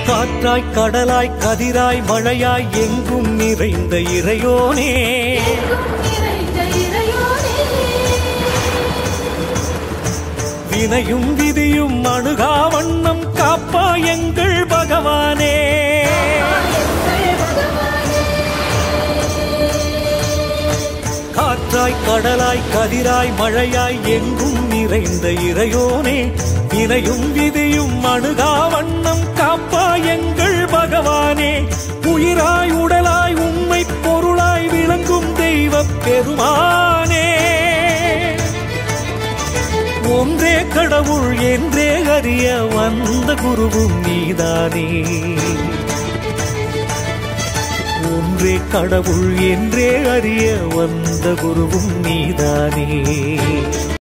காற்றாய் கடலாய் கதிராய் மழையாய் எங்கும் நிறைந்த இறையோனே நிறைந்த இறையோனே வினையும் விதியும் அணுகா வண்ணம் காப்பா எங்கள் பகவானே காற்றாய் கடலாய் கதிராய் மழையாய் எங்கும் நிறைந்த இறையோனே வினையும் விதியும் அணுகா வண்ணம் காப்பா எங்கள் பகவானே உயிராய் உடலாய் உண்மை பொருளாய் விளங்கும் தெய்வ பெருமானே ஒன்றே கடவுள் என்றே அறிய வந்த குருவும் நீதானே ஒன்றே கடவுள் என்றே அறிய வந்த குருவும் நீதானே